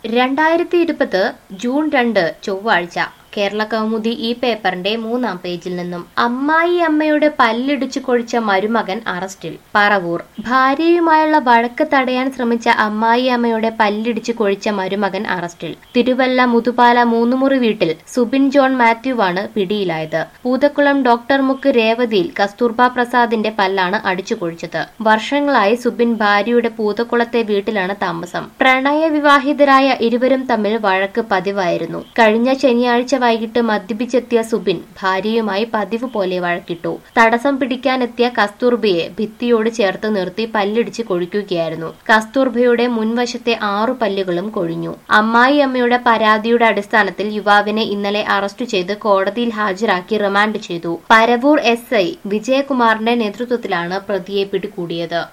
രണ്ടായിരത്തി ഇരുപത് ജൂൺ രണ്ട് ചൊവ്വാഴ്ച കേരള കൗമുദി ഈ പേപ്പറിന്റെ മൂന്നാം പേജിൽ നിന്നും അമ്മായി അമ്മയുടെ പല്ലിടിച്ചു കൊഴിച്ച മരുമകൻ അറസ്റ്റിൽ പറവൂർ ഭാര്യയുമായുള്ള വഴക്ക് തടയാൻ ശ്രമിച്ച അമ്മായി അമ്മയുടെ പല്ലിടിച്ചു കൊഴിച്ച മരുമകൻ അറസ്റ്റിൽ തിരുവല്ല മുതുപാല മൂന്നുമുറി വീട്ടിൽ സുബിൻ ജോൺ മാത്യുവാണ് പിടിയിലായത് പൂതക്കുളം ഡോക്ടർ മുക്ക് രേവതിയിൽ കസ്തൂർബ പ്രസാദിന്റെ പല്ലാണ് അടിച്ചു കൊഴിച്ചത് വർഷങ്ങളായി സുബിൻ ഭാര്യയുടെ പൂതക്കുളത്തെ വീട്ടിലാണ് താമസം പ്രണയവിവാഹിതരായ ഇരുവരും തമ്മിൽ വഴക്ക് പതിവായിരുന്നു കഴിഞ്ഞ ശനിയാഴ്ച വൈകിട്ട് മദ്യപിച്ചെത്തിയ സുബിൻ ഭാര്യയുമായി പതിവ് പോലെ വഴക്കിട്ടു തടസ്സം പിടിക്കാനെത്തിയ കസ്തൂർബയെ ഭിത്തിയോട് ചേർത്ത് നിർത്തി പല്ലിടിച്ച് കൊഴിക്കുകയായിരുന്നു കസ്തൂർബയുടെ മുൻവശത്തെ ആറു പല്ലുകളും കൊഴിഞ്ഞു അമ്മായി അമ്മയുടെ പരാതിയുടെ അടിസ്ഥാനത്തിൽ യുവാവിനെ ഇന്നലെ അറസ്റ്റ് ചെയ്ത് കോടതിയിൽ ഹാജരാക്കി റിമാൻഡ് ചെയ്തു പരവൂർ എസ് ഐ വിജയകുമാറിന്റെ നേതൃത്വത്തിലാണ് പ്രതിയെ പിടികൂടിയത്